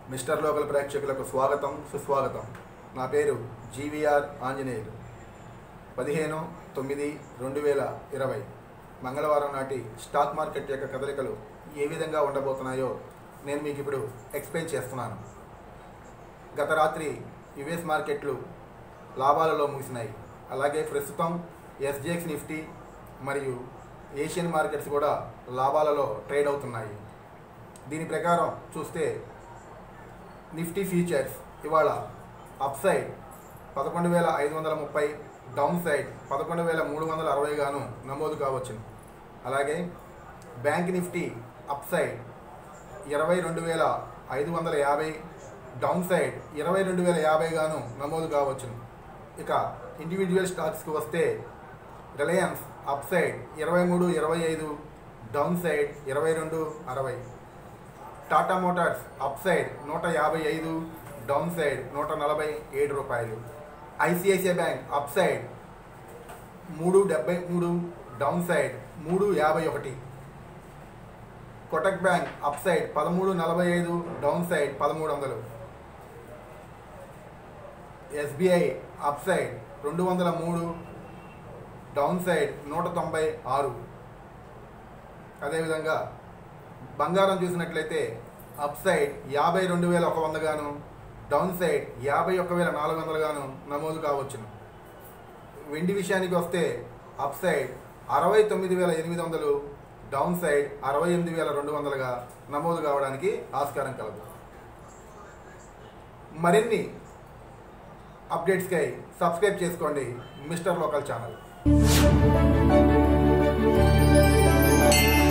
mister local ప్రేక్షకులకు స్వాగతం సుస్వాగతం నా పేరు జీవీఆర్ ఆంజనేయులు పదిహేను తొమ్మిది రెండు వేల ఇరవై మంగళవారం నాటి స్టాక్ మార్కెట్ యొక్క కదలికలు ఏ విధంగా ఉండబోతున్నాయో నేను మీకు ఇప్పుడు ఎక్స్ప్లెయిన్ చేస్తున్నాను గత రాత్రి యుఎస్ మార్కెట్లు లాభాలలో ముగిసినాయి అలాగే ప్రస్తుతం ఎస్జేఎక్స్ నిఫ్టీ మరియు ఏషియన్ మార్కెట్స్ కూడా లాభాలలో ట్రేడ్ అవుతున్నాయి దీని ప్రకారం చూస్తే నిఫ్టీ ఫ్యూచర్స్ ఇవాళ అప్ సైడ్ పదకొండు వేల ఐదు వందల ముప్పై డౌన్ సైడ్ పదకొండు వేల మూడు వందల అరవై గాను నమోదు కావచ్చును అలాగే బ్యాంక్ నిఫ్టీ అప్ సైడ్ ఇరవై రెండు వేల ఐదు వందల యాభై డౌన్ సైడ్ ఇరవై రెండు వేల యాభై గాను నమోదు కావచ్చును ఇక ఇండివిజువల్ స్టాక్స్కి వస్తే రిలయన్స్ అప్ సైడ్ ఇరవై మూడు ఇరవై ఐదు డౌన్ సైడ్ ఇరవై రెండు అరవై టాటా మోటార్స్ అప్ సైడ్ నూట యాభై ఐదు డౌన్ సైడ్ నూట నలభై ఏడు రూపాయలు ఐసిఐసిఐ బ్యాంక్ అప్ సైడ్ మూడు డెబ్బై మూడు డౌన్ సైడ్ మూడు యాభై ఒకటి కొటక్ బ్యాంక్ అప్ సైడ్ పదమూడు నలభై ఐదు డౌన్ సైడ్ పదమూడు వందలు ఎస్బీఐ అప్ సైడ్ రెండు వందల మూడు డౌన్ సైడ్ నూట తొంభై ఆరు అదేవిధంగా బంగారం చూసినట్లయితే అప్ సైడ్ యాభై రెండు వేల ఒక వంద గాను డౌన్ సైడ్ యాభై ఒక్క వేల నాలుగు వందలు గాను నమోదు కావచ్చును వెండి విషయానికి వస్తే అప్ సైడ్ అరవై తొమ్మిది వేల ఎనిమిది వందలు డౌన్ సైడ్ అరవై ఎనిమిది వేల రెండు వందలుగా నమోదు కావడానికి ఆస్కారం కలదు మరిన్ని అప్డేట్స్కై సబ్స్క్రైబ్ చేసుకోండి మిస్టర్ లోకల్ ఛానల్